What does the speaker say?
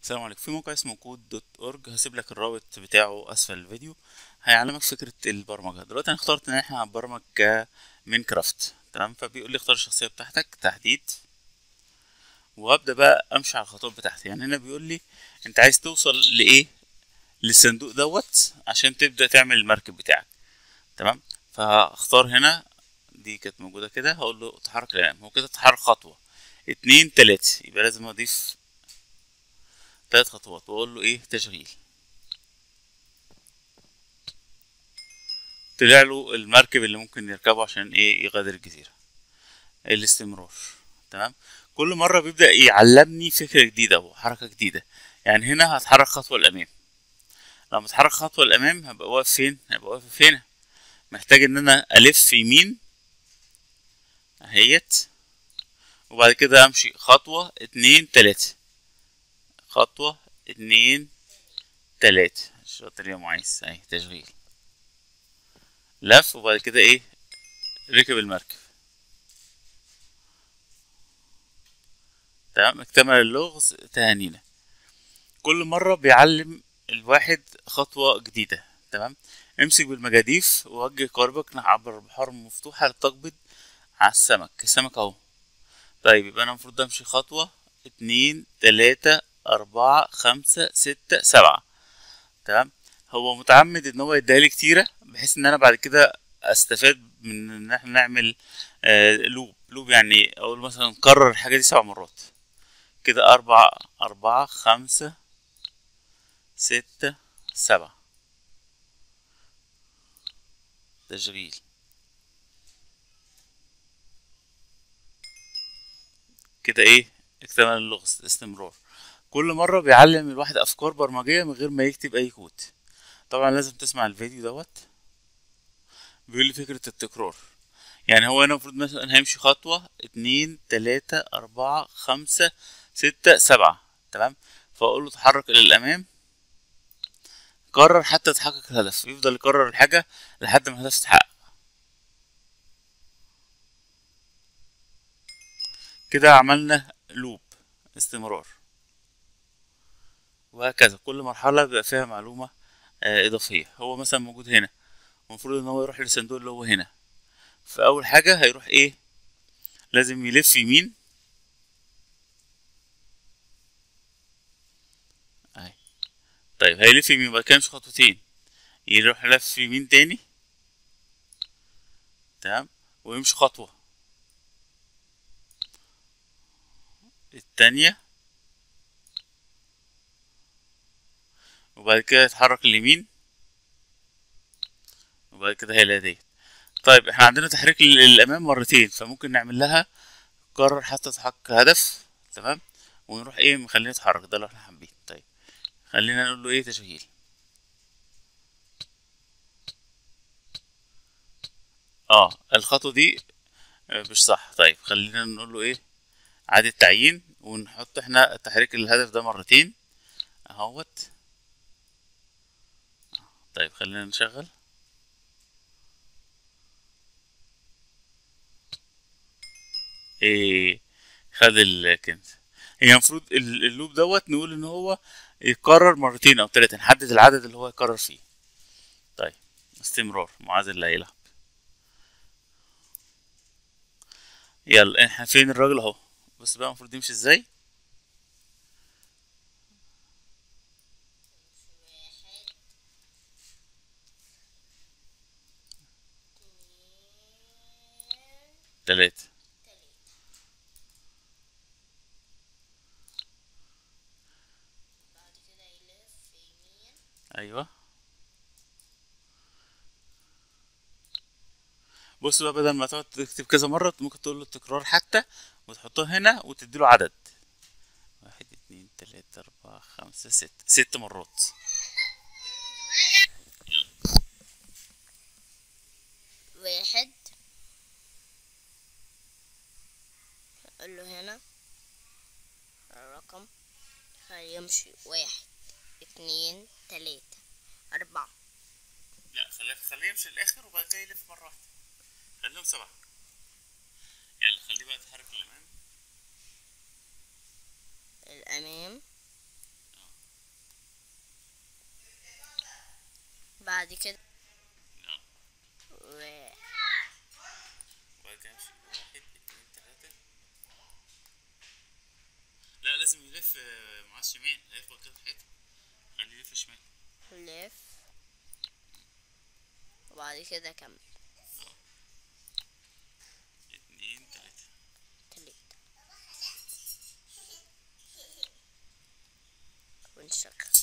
السلام عليكم في موقع اسمه كود دوت اورج هسيب لك الرابط بتاعه اسفل الفيديو هيعلمك فكرة البرمجة دلوقتي انا اخترت ان احنا هنبرمج كمينكرافت تمام فبيقول لي اختار الشخصية بتاعتك تحديد وهبدأ بقى امشي على الخطوات بتاعتي يعني هنا بيقول لي انت عايز توصل لايه للصندوق دوت عشان تبدأ تعمل المركب بتاعك تمام فهختار هنا دي كانت موجودة كده هقول له تحرك الامام هو كده تحرك خطوة اتنين تلاتة يبقى لازم اضيف تلات خطوات واقول له ايه تشغيل طلع له المركب اللي ممكن يركبه عشان ايه يغادر الجزيرة الاستمرار تمام كل مرة بيبدأ يعلمني فكرة جديدة وحركة جديدة يعني هنا هتحرك خطوة للأمام لما اتحرك خطوة للأمام هبقى واقف فين هبقى واقف هنا محتاج ان انا الف يمين اهيت وبعد كده امشي خطوة اتنين تلاتة خطوة اتنين تلاتة شاطر يا معيز اهي تشغيل لف وبعد كده ايه ركب المركب تمام اكتمل اللغز تهانينا كل مرة بيعلم الواحد خطوة جديدة تمام امسك بالمجاديف ووجه قاربك نحو عبر البحار المفتوحة لتقبض على السمك السمك اهو طيب يبقى انا المفروض امشي خطوة اتنين تلاتة أربعة خمسة ستة سبعة تمام هو متعمد ان هو يديهالي كتيرة بحيث ان انا بعد كده استفاد من ان احنا نعمل آه لوب لوب يعني اقول مثلا نكرر الحاجة دي سبع مرات كده أربعة أربعة خمسة ستة سبعة تشغيل كده ايه اكتمل اللغز استمرار كل مرة بيعلم الواحد أفكار برمجية من غير ما يكتب أي كود طبعا لازم تسمع الفيديو دوت بيقول لي فكرة التكرار يعني هو أنا المفروض مثلا هيمشي خطوة اتنين تلاتة أربعة خمسة ستة سبعة تمام فأقول له اتحرك إلى الأمام كرر حتى تحقق الهدف يفضل يكرر الحاجة لحد ما الهدف يتحقق كده عملنا لوب استمرار وهكذا كل مرحلة بيبقى فيها معلومة آه إضافية هو مثلا موجود هنا المفروض إن هو يروح للصندوق اللي هو هنا فأول حاجة هيروح إيه لازم يلف يمين أهي طيب هيلف يمين بعد كده يمشي خطوتين يروح لف يمين تاني تمام ويمشي خطوة التانية وبعد كده يتحرك اليمين وبعد كده هيلاقي ديت طيب احنا عندنا تحريك للامام مرتين فممكن نعمل لها كرر حتى تحقق هدف تمام ونروح ايه مخلينه يتحرك ده لو احنا حابين طيب خلينا نقول له ايه تشغيل اه الخطوة دي مش صح طيب خلينا نقول له ايه اعادة تعيين ونحط احنا تحريك الهدف ده مرتين اهوت طيب خلينا نشغل ايه خد الكنز هي المفروض اللوب دوت نقول ان هو يتكرر مرتين او ثلاثة نحدد العدد اللي هو يكرر فيه طيب استمرار معاذ اللي هيلعب يلا احنا فين الراجل اهو بص بقى المفروض يمشي ازاي تلاتة بعد كده يلف يمين ايوه بص بقى بدل ما تقعد تكتب كذا مرة ممكن تقول له التكرار حتى وتحطه هنا وتديله عدد واحد اتنين تلاتة أربعة خمسة ستة ست مرات واحد اقول له هنا الرقم هيمشي واحد اتنين تلاتة أربعة لا خليه خليه يمشي للآخر وبعد كده يلف مرة واحدة خليهم سبعة يلا خليه بقى يتحرك للأمام الأمام أهو بعد كده يلا و... وبعد كده امشي واحد اتنين تلاتة لا لازم يلف آه، مع الشمال هيخبط كده في حتة خليه يلف شمال لف وبعد كده كمل اتنين تلاتة تلاتة ونشغل